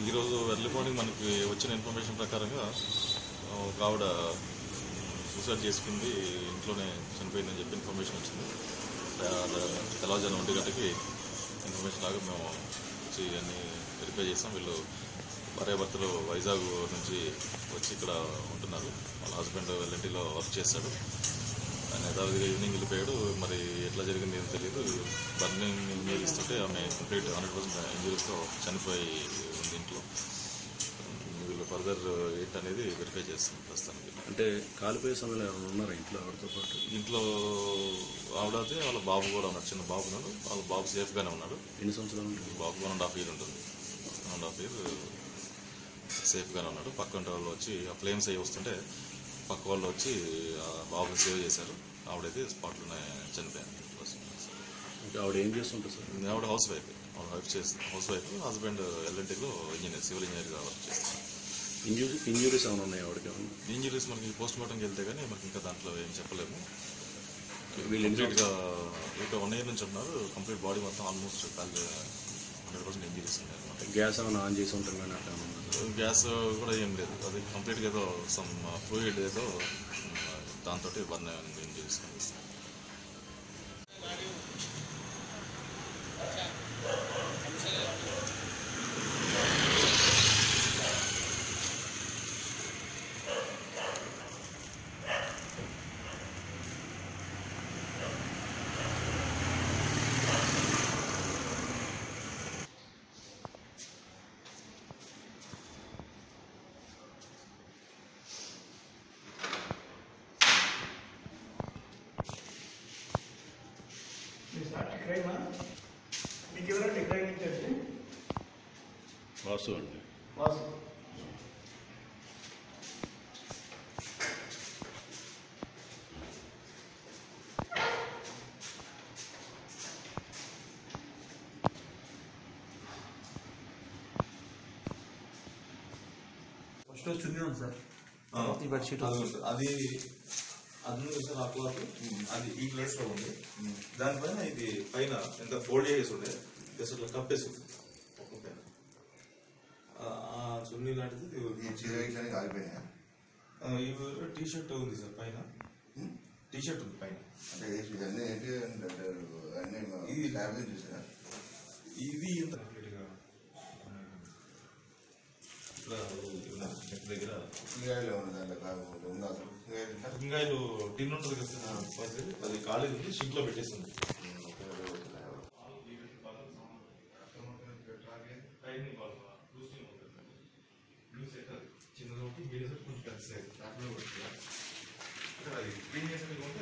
ఈరోజు early morning మనకి వచ్చిన ఇన్ఫర్మేషన్ ప్రకారంగా ఆ, ఒక ఆవిడ సూసైడ్ చేసుకుంది ఇంట్లోనే చనిపోయిందని చెప్పి ఇన్ఫర్మేషన్ వచ్చింది ఆ, తెల్లవారుజామున ఒంటి గంటకి ఇన్ఫర్మేషన్ లాగా మేము వచ్చి అన్ని వెరిఫై చేసాం వీళ్ళు భార్యాభర్తలు వైజాగ్ నుంచి వచ్చి ఇక్కడ ఉంటున్నారు వాళ్ళ హస్బెండ్ ఎల్ఎన్టీలో వర్క్ చేస్తాడు ఆయన యథావిధిగా ఈవినింగ్ వెళ్ళిపోయాడు మరి ఎట్లా జరిగింది ఏం తెలియదు బర్నింగ్ ఇంజరీస్ తోటి ఆమె కంప్లీట్ హండ్రెడ్ పర్సెంట్ ఇంజరీస్తో చనిపోయి ఉంది ఇంట్లో వీళ్ళు ఫర్దర్ ఏంటి అనేది వెరిఫై చేస్తాం ప్రస్తుతానికి అంటే కాలిపోయే సమయంలో ఎవరైనా ఉన్నారా ఇంట్లో ఆవిడతో పాటు ఇంట్లో ఆవిడైతే వాళ్ళ బాబు కూడా ఉన్నాడు చిన్న బాబు ఉన్నాడు వాళ్ళ బాబు సేఫ్గానే ఉన్నాడు ఎన్ని సంవత్సరాలు ఉంటుంది బాబు వన్ అండ్ హాఫ్ ఇయర్ ఉంటుంది వన్ అండ్ హాఫ్ ఇయర్ సేఫ్గానే ఉన్నాడు పక్కన వాళ్ళు వచ్చి ఆ ఫ్లేమ్స్ అయ్యి వస్తుంటే పక్క వాళ్ళు వచ్చి ఆ బాబుని సేవ్ చేశారు ఆవిడైతే స్పాట్లోనే చనిపోయాను ఇంకా ఆవిడ ఏం చేస్తుంటారు సార్ ఆవిడ హౌస్ వైఫ్ ఆవిడ వైఫ్ చేస్తుంది హౌస్ వైఫ్ హస్బెండ్ ఎల్ఎన్టీలో ఇంజనీర్ సివిల్ ఇంజనీర్గా వర్క్ చేస్తారు ఇంజురీ ఇంజురీస్ ఏమైనా ఉన్నాయి ఆవిడకి ఏమన్నా ఇంజనీర్స్ మనకి పోస్ట్ మార్టంకి వెళ్తే కానీ మనకి ఇంకా దాంట్లో ఏం చెప్పలేము వీళ్ళు ఎన్ని కంప్లీట్గా ఇక వన్ ఇయర్ నుంచి ఉన్నారు కంప్లీట్ బాడీ మొత్తం ఆల్మోస్ట్ హండ్రెడ్ పర్సెంట్ ఇంజరీస్ ఉన్నాయి అనమాట గ్యాస్ ఏమైనా ఆన్ చేసి ఉంటారు కానీ అట్లా ఏమన్నా ఉందా సార్? గ్యాస్ కూడా ఏం లేదు అది కంప్లీట్గా ఏదో సమ్ ఫ్లూయిడ్ ఏదో దాంతో బర్న్ ఇంజరీస్ కనిపిస్తాయి మీరు సార్ టిక్రైమా మీకు ఎవరైనా టిక్రై నుంచి వచ్చి వాసు అండి వాసు ఫస్ట్ రోజు చున్నీ ఉంది సార్ ఈ బెడ్షీట్ అది ఉంది సార్. అది అది ఉంది సార్ ఆ క్లాత్ అది ఈ ప్లేస్ లో ఉంది దానిపైన ఇది పైన ఎంత ఫోల్డ్ చేసి ఉండే జస్ట్ ఇట్లా కప్పేసి ఉంది ఒక్క పైన ఆ- ఆ చున్నీ లాంటిది ఇది- ఈ చీరకి కాలిపోయినాయి ఆ, ఇవి టీ షర్ట్ ఉంది సార్ పైన టీ షర్ట్ ఉంది పైన అంటే ఇవన్నీ ఏంటి అంటే అన్ని ఇది- ల్యాబ్ చూసారా ఇది ఇంత కంప్లీట్ గా ఇట్లా ఉన్న నెక్ దగ్గర సింగాయిలో ఉన్న దాంట్లో కాదు ఉందా అసలు సింగాయిలు ఇంకా? సింగాయిలు టిన్ ఉంటుంది కదా సార్ అది ఖాళీ ఉంది షింక్ లో పెట్టేస్తుంది చిన్నది ఒకటి మీడియం కొంచెం పెద్ద సైజ్ అది క్లీన్ చేసేది